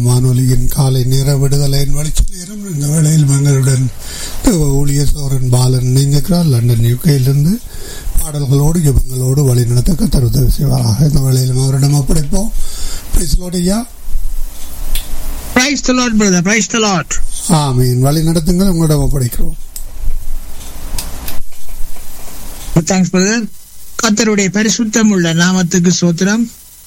வானொலியின் காலை நேர விடுதலையின் வளர்ச்சி நேரம் இந்த வேளையில் மங்களுடன் ஊழிய சோரன் பாலன் இணைந்திருக்கிறார் லண்டன் யூகேயிலிருந்து பாடல்களோடு ஜபங்களோடு வழிநடத்த கத்தர் உதவி செய்வாராக இந்த வேளையில் அவரிடம் ஒப்படைப்போம் பேசலோடையா Praise the Lord, brother. Praise the Lord. ஆமீன் வழி நடத்துங்கள் உங்களிடம் ஒப்படைக்கிறோம் தேங்க்ஸ் பிரதர் கத்தருடைய பரிசுத்தம் உள்ள நாமத்துக்கு சோத்திரம்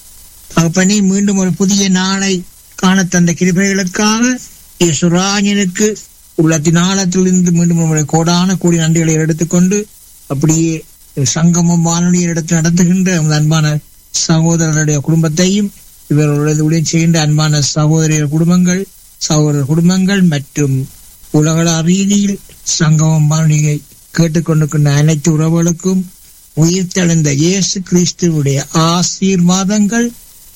தகப்பனே மீண்டும் ஒரு புதிய நாளை காண தந்த கிருபைகளுக்காக யேசுராஜனுக்கு உள்ளத்தின் ஆழத்திலிருந்து மீண்டும் நம்முடைய கோடான கோடி நன்றிகளை எடுத்துக்கொண்டு அப்படியே சங்கமம் வானொலியை எடுத்து நடத்துகின்ற நமது அன்பான சகோதரருடைய குடும்பத்தையும் இவர்களுடைய உடன் செய்கின்ற அன்பான சகோதரியர் குடும்பங்கள் சகோதர குடும்பங்கள் மற்றும் உலகள ரீதியில் சங்கமம் வானொலியை கேட்டுக்கொண்டிருக்கின்ற அனைத்து உறவுகளுக்கும் உயிர்த்தெழுந்த இயேசு கிறிஸ்துவுடைய ஆசீர்வாதங்கள்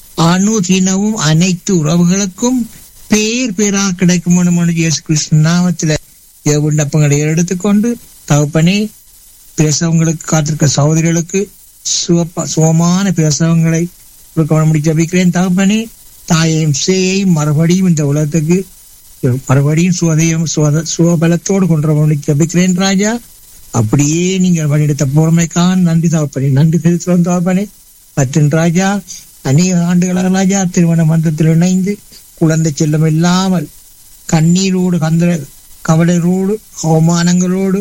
அனுதினமும் அனைத்து உறவுகளுக்கும் பேர் பேரா கிடைக்கும் என்று இயேசு கிறிஸ்து நாமத்தில் விண்ணப்பங்களை எடுத்துக்கொண்டு தகப்பனே பேசவங்களுக்கு காத்திருக்க சகோதரிகளுக்கு சுவப்ப சுகமான பேசவங்களை கொடுக்க ஜபிக்கிறேன் தகப்பனே தாயையும் சேயையும் மறுபடியும் இந்த உலகத்துக்கு மறுபடியும் சுவதையும் சுவத சுவபலத்தோடு கொண்டு ஜபிக்கிறேன் ராஜா அப்படியே நீங்கள் வழியெடுத்த பொறுமைக்கான் நன்றி தகப்பனே நன்றி செலுத்துகிறோம் தகப்பனே மற்றும் ராஜா அநேக ஆண்டுகளாக ராஜா திருமண மன்றத்தில் இணைந்து குழந்தை செல்லம் இல்லாமல் கண்ணீரோடு கந்த கவலையோடு அவமானங்களோடு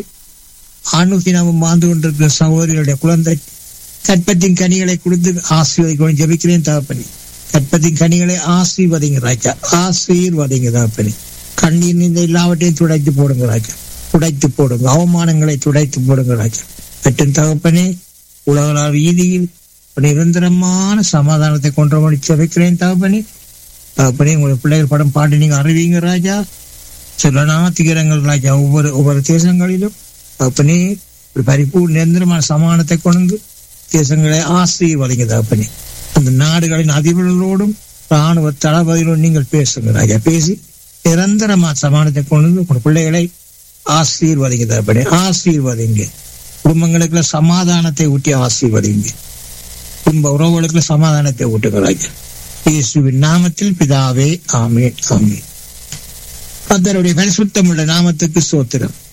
அணுதினமும் வாழ்ந்து கொண்டிருக்கிற சகோதரிகளுடைய குழந்தை கற்பத்தின் கனிகளை கொடுத்து ஆசீர்வதிக்கணும் ஜபிக்கிறேன் தகப்பனே கற்பத்தின் கனிகளை ஆசீர்வதிங்க ராஜா ஆசீர்வதிங்க தகப்பனே கண்ணீர் நீந்த எல்லாவற்றையும் துடைத்து போடுங்க ராஜா துடைத்து போடுங்க அவமானங்களை துடைத்து போடுங்க ராஜா மற்றும் தகப்பனே உலக ரீதியில் நிரந்தரமான சமாதானத்தை கொண்டு ஜபிக்கிறேன் தகப்பனே தகப்பனே உங்களுடைய பிள்ளைகள் படம் பாட்டு நீங்க அறிவிங்க ராஜா சொல்லனா திகரங்கள் ராஜா ஒவ்வொரு ஒவ்வொரு தேசங்களிலும் தகப்பனே ஒரு பரிபூர் நிரந்தரமான சமாதானத்தை கொண்டு தேசங்களை ஆசீர்வதிங்க தகப்பனே அந்த நாடுகளின் அதிபர்களோடும் ராணுவ தளபதிகளோடும் நீங்கள் பேசுங்க ராஜா பேசி நிரந்தரமா சமாதானத்தை கொண்டு உங்க பிள்ளைகளை ஆசீர்வதிங்க தகப்பனே ஆசீர்வதிங்க குடும்பங்களுக்குள்ள சமாதானத்தை ஊட்டி ஆசீர்வதிங்க குடும்ப உறவுகளுக்குள்ள சமாதானத்தை ஊட்டுங்க ராஜா இயேசுவின் நாமத்தில் பிதாவே ஆமேன் ஆமேன் கத்தருடைய பரிசுத்தமுள்ள நாமத்துக்கு சோத்திரம்